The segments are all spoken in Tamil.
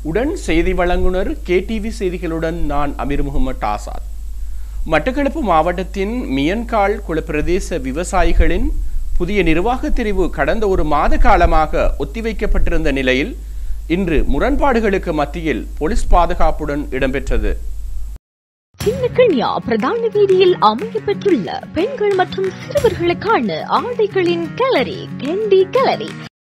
உடன் செய்தி வழங்குனர் கேடிவி செய்திகளுடன் நான் அமீர் முகமது ஆசாத் மட்டக்களப்பு மாவட்டத்தின் மியன்கால் குள பிரதேச விவசாயிகளின் புதிய நிர்வாகத் தெரிவு கடந்த ஒரு மாத காலமாக ஒத்திவைக்கப்பட்டிருந்த நிலையில் இன்று முரண்பாடுகளுக்கு மத்தியில் போலீஸ் பாதுகாப்புடன் இடம்பெற்றது சின்னக்கண்யா பிரதான வீதியில் அமையப்பெற்றுள்ள பெண்கள் மற்றும் சிறுவர்களுக்கான ஆடைகளின் கேலரி கெண்டி கேலரி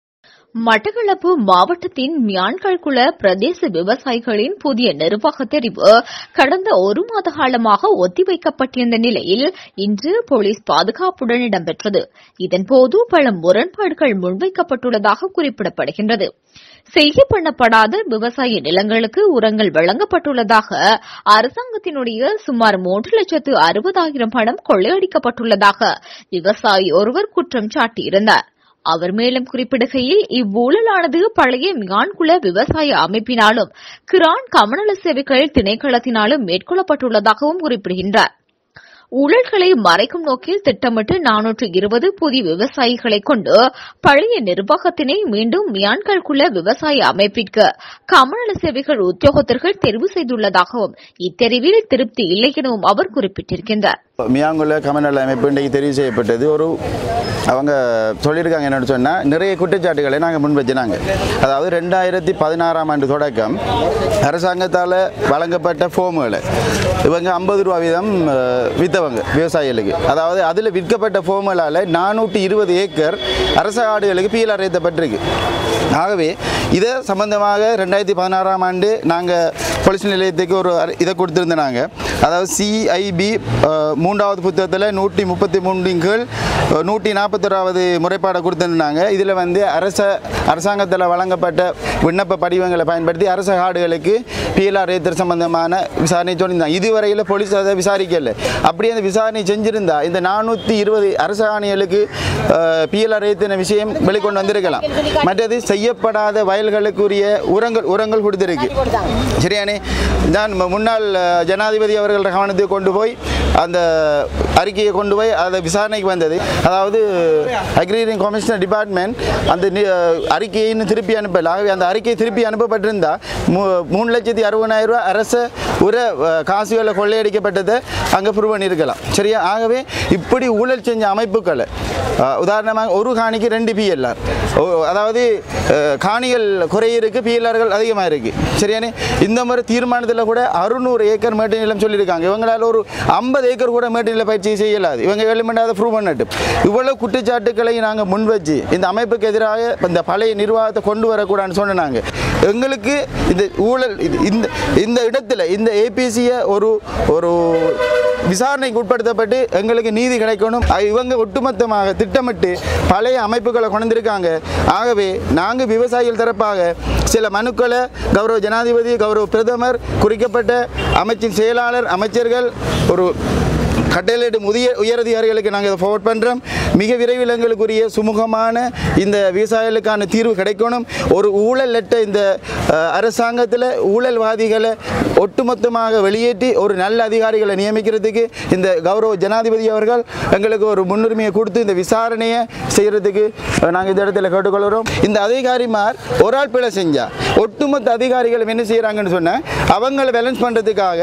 மட்டக்களப்பு மாவட்டத்தின் மியான்கல்குள பிரதேச விவசாயிகளின் புதிய நிர்வாக தெரிவு கடந்த ஒரு மாத காலமாக ஒத்திவைக்கப்பட்டிருந்த நிலையில் இன்று போலீஸ் பாதுகாப்புடன் இடம்பெற்றது இதன்போது பல முரண்பாடுகள் முன்வைக்கப்பட்டுள்ளதாக குறிப்பிடப்படுகின்றது செய்கை பண்ணப்படாத விவசாய நிலங்களுக்கு உரங்கள் வழங்கப்பட்டுள்ளதாக அரசாங்கத்தினுடைய சுமார் மூன்று லட்சத்து அறுபதாயிரம் பணம் கொள்ளையடிக்கப்பட்டுள்ளதாக விவசாயி ஒருவர் குற்றம் சாட்டியிருந்தார் அவர் மேலும் குறிப்பிடுகையில் இவ்வூழலானது பழைய மியான்குல விவசாய அமைப்பினாலும் கிரான் கமநல சேவைகள் திணைக்களத்தினாலும் மேற்கொள்ளப்பட்டுள்ளதாகவும் குறிப்பிடுகின்றார் ஊழல்களை மறைக்கும் நோக்கில் திட்டமிட்டு நானூற்று இருபது புதிய விவசாயிகளை கொண்டு பழைய நிர்வாகத்தினை மீண்டும் மியான்கல்குள்ள விவசாய அமைப்பிற்கு கமநல சேவைகள் உத்தியோகத்தர்கள் தெரிவு செய்துள்ளதாகவும் இத்தெரிவில் திருப்தி இல்லை எனவும் அவர் குறிப்பிட்டிருக்கின்றார் மியாங்குள்ள கமநல அமைப்பு இன்றைக்கு தெரிவு செய்யப்பட்டது ஒரு அவங்க சொல்லியிருக்காங்க என்னன்னு சொன்னால் நிறைய குற்றச்சாட்டுகளை நாங்கள் முன் வச்சினாங்க அதாவது ரெண்டாயிரத்தி பதினாறாம் ஆண்டு தொடக்கம் அரசாங்கத்தால் வழங்கப்பட்ட ஃபோமுகளை இவங்க ஐம்பது ரூபா வீதம் அஹ், வித்தவங்க விவசாயிகளுக்கு அதாவது அதில் விற்கப்பட்ட ஃபோமுகளால் நானூற்றி இருபது ஏக்கர் அரச ஆடுகளுக்கு பீலார் ஏற்றப்பட்டிருக்கு ஆகவே இதை சம்பந்தமாக ரெண்டாயிரத்தி பதினாறாம் ஆண்டு நாங்கள் போலீஸ் நிலையத்துக்கு ஒரு அறி- இதை கொடுத்துருந்தோம் நாங்கள் அதாவது சிஐபி மூன்றாவது புத்தகத்தில் நூற்றி முப்பத்தி மூன்றின் கீழ் அஹ், நூற்றி நாற்பத்தொராவது முறைப்பாடை கொடுத்துருந்தாங்க இதில் வந்து அரச அரசாங்கத்தில் வழங்கப்பட்ட விண்ணப்ப படிவங்களை பயன்படுத்தி அரச காடுகளுக்கு பிஎல்ஆர் ஏத்தர் சம்பந்தமான விசாரணை சொல்லியிருந்தாங்க இதுவரையில் போலீஸ் அதை விசாரிக்கல அப்படியே அந்த விசாரணை செஞ்சிருந்தா இந்த நானூற்றி இருபது அரச ஆணைகளுக்கு பிஎல்ஆர் ஏத்தின விஷயம் வெளிக்கொண்டு வந்திருக்கலாம் மற்றது செய்யப்படாத வயல்களுக்குரிய உரங்கள் உரங்கள் கொடுத்திருக்கு சரியானே நான் மு- முன்னாள் அஹ், ஜனாதிபதி அவர்கள் கவனத்துக்கு கொண்டு போய் அந்த அறிக்கையை கொண்டு போய் அதை விசாரணைக்கு வந்தது அதாவது அக்ரிகல்ச்சர் கமிஷனர் டிபார்ட்மெண்ட் அந்த நி- அஹ், அறிக்கையை இன்னும் திருப்பி அனுப்பல ஆகவே அந்த அறிக்கை திருப்பி அனுப்பப்பட்டிருந்தா மூ மூணு லட்சத்தி அறுபதாயிரம் ரூபாய் அரச உர அஹ், காசுகளை கொள்ளையடிக்கப்பட்டதை அங்கே ப்ரூவ் பண்ணியிருக்கலாம் சரியா ஆகவே இப்படி ஊழல் செஞ்ச அமைப்புகளை அஹ், உதாரணமாக ஒரு காணிக்கு ரெண்டு பிஎல்ஆர் அதாவது அஹ், காணிகள் குறையிருக்கு பிஎல்ஆர்கள் அதிகமாக இருக்குது சரியானே இந்த மாதிரி தீர்மானத்தில் கூட அறுநூறு ஏக்கர் மேட்டு நிலம் சொல்லியிருக்காங்க இவங்களால ஒரு ஐம்பது ஏக்கர் கூட மேட்டு நில பயிற்சி செய்யலாது இவங்க எலிமெண்ட் அதை ப்ரூவ் பண்ணட்டு இவ்வளவு குற்றச்சாட்டுக்களை நாங்கள் முன் வச்சு இந்த அமைப்புக்கு எதிராக இந்த பழைய நிர்வாகத்தை கொண்டு வரக்கூடாதுன்னு சொன்னாங்க எங்களுக்கு இந்த ஊழல் இது- இந்த இந்த இடத்துல இந்த ஏபிசியை ஒரு ஒரு விசாரணைக்கு உட்படுத்தப்பட்டு எங்களுக்கு நீதி கிடைக்கணும் அ- இவங்க ஒட்டுமொத்தமாக திட்டமிட்டு பழைய அமைப்புகளை கொண்டிருக்காங்க ஆகவே நாங்கள் விவசாயிகள் தரப்பாக சில மனுக்களை கௌரவ ஜனாதிபதி கௌரவ பிரதமர் குறிக்கப்பட்ட அமைச்சின் செயலாளர் அமைச்சர்கள் ஒரு கட்டளையிடும் உரிய உயரதிகாரிகளுக்கு நாங்கள் இதை ஃபார்வர்ட் பண்ணுறோம் மிக விரைவில் எங்களுக்குரிய சுமூகமான இந்த விவசாயிகளுக்கான தீர்வு கிடைக்கணும் ஒரு ஊழலற்ற இந்த அஹ், அரசாங்கத்தில் ஊழல்வாதிகளை ஒட்டுமொத்தமாக வெளியேற்றி ஒரு நல்ல அதிகாரிகளை நியமிக்கிறதுக்கு இந்த கௌரவ ஜனாதிபதி அவர்கள் எங்களுக்கு ஒரு முன்னுரிமையை கொடுத்து இந்த விசாரணையை செய்கிறதுக்கு நாங்கள் இந்த இடத்துல கேட்டுக்கொள்கிறோம் இந்த அதிகாரிமார் ஒரு ஆள் பிழை செஞ்சா ஒட்டுமொத்த அதிகாரிகள் என்ன செய்கிறாங்கன்னு சொன்னால் அவங்களை பேலன்ஸ் பண்ணுறதுக்காக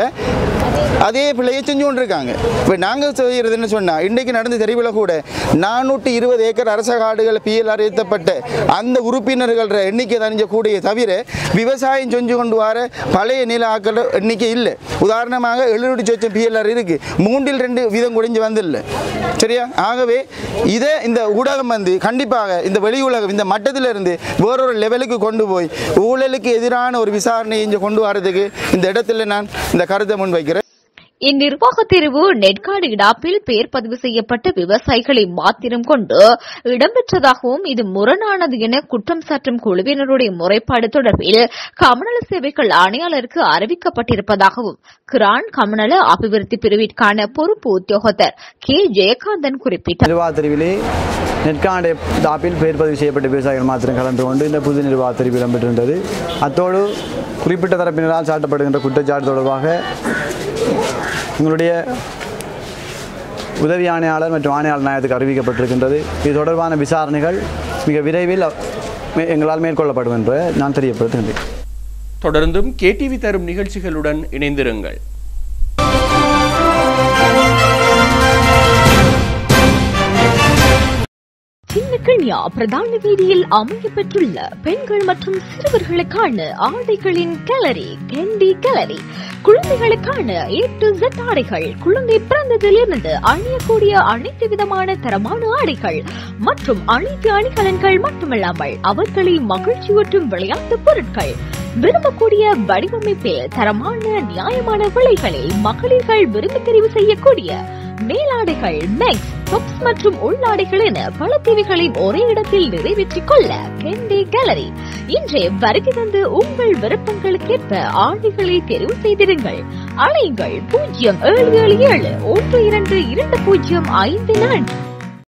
அதே பிள்ளையை செஞ்சு கொண்டிருக்காங்க இப்போ நாங்கள் செய்கிறதுன்னு சொன்னால் இன்றைக்கு நடந்த தெரிவில் கூட நானூற்றி இருபது ஏக்கர் அரச காடுகள் பிஎல்ஆர் ஏற்றப்பட்ட அந்த உறுப்பினர்கள் எண்ணிக்கை தனிஞ்ச கூடிய தவிர விவசாயம் செஞ்சு கொண்டு வர பழைய நில ஆக்கள் எண்ணிக்கை இல்லை உதாரணமாக எழுநூற்றி சொச்சம் பிஎல்ஆர் இருக்குது மூன்றில் ரெண்டு வீதம் குறைஞ்சு வந்தில்லை சரியா ஆகவே இதை இந்த ஊடகம் வந்து கண்டிப்பாக இந்த வெளி உலகம் இந்த மட்டத்திலிருந்து வேறொரு லெவலுக்கு கொண்டு போய் ஊழலுக்கு எதிரான ஒரு விசாரணையை இங்கே கொண்டு வரதுக்கு இந்த இடத்துல நான் இந்த கருத்தை முன்வைக்கிறேன் இந்நிர்வாக தெரிவு நெற்காடு இடாப்பில் பெயர் பதிவு செய்யப்பட்ட விவசாயிகளை மாத்திரம் கொண்டு இடம்பெற்றதாகவும் இது முரணானது என குற்றம் சாட்டும் குழுவினருடைய முறைப்பாடு தொடர்பில் கமநல சேவைகள் ஆணையாளருக்கு அறிவிக்கப்பட்டிருப்பதாகவும் கிரான் கமநல அபிவிருத்தி பிரிவிற்கான பொறுப்பு உத்தியோகத்தர் கே ஜெயகாந்தன் குறிப்பிட்டார் நிர்வாக தெரிவிலே நெற்காண்டை தாப்பில் பெயர் பதிவு செய்யப்பட்ட விவசாயிகள் மாத்திரம் கலந்து கொண்டு இந்த புது நிர்வாக தெரிவு இடம்பெற்றிருந்தது அத்தோடு குறிப்பிட்ட தரப்பினரால் சாட்டப்படுகின்ற குற்றச்சாட்டு தொடர்பாக எங்களுடைய உதவி ஆணையாளர் மற்றும் ஆணையாளர் நியாயத்துக்கு அறிவிக்கப்பட்டிருக்கின்றது இது தொடர்பான விசாரணைகள் மிக விரைவில் மே- எங்களால் மேற்கொள்ளப்படும் என்று நான் தெரியப்படுத்துகின்றேன் தொடர்ந்தும் கேடிவி தரும் நிகழ்ச்சிகளுடன் இணைந்திருங்கள் சின்னக்கண்யா பிரதான வீதியில் அமைய பெற்றுள்ள பெண்கள் மற்றும் சிறுவர்களுக்கான ஆடைகளின் கேலரி கேண்டி கேலரி குழந்தைகளுக்கான ஏ டு Z ஆடைகள் குழந்தை பிறந்ததிலிருந்து அணியக்கூடிய அனைத்து விதமான தரமான ஆடைகள் மற்றும் அனைத்து அணிகலன்கள் மட்டுமல்லாமல் அவர்களை மகிழ்ச்சியூட்டும் விளையாட்டு பொருட்கள் விரும்பக்கூடிய வடிவமைப்பில் தரமான நியாயமான விலைகளில் மகளிர்கள் விரும்பி தெரிவு செய்யக்கூடிய மேலாடைகள் மெக்ஸ் டாப்ஸ் மற்றும் உள்ளாடைகள் என பல தேவைகளையும் ஒரே இடத்தில் நிறைவேற்றிக் கொள்ள கெண்டே கேலரி இன்றே வருகை தந்து உங்கள் விருப்பங்களுக்கேற்ப ஆடைகளை தெரிவு செய்திருங்கள் அலையுங்கள் பூஜ்ஜியம் ஏழு ஏழு ஏழு ஒன்று இரண்டு இரண்டு பூஜ்ஜியம் ஐந்து நான்கு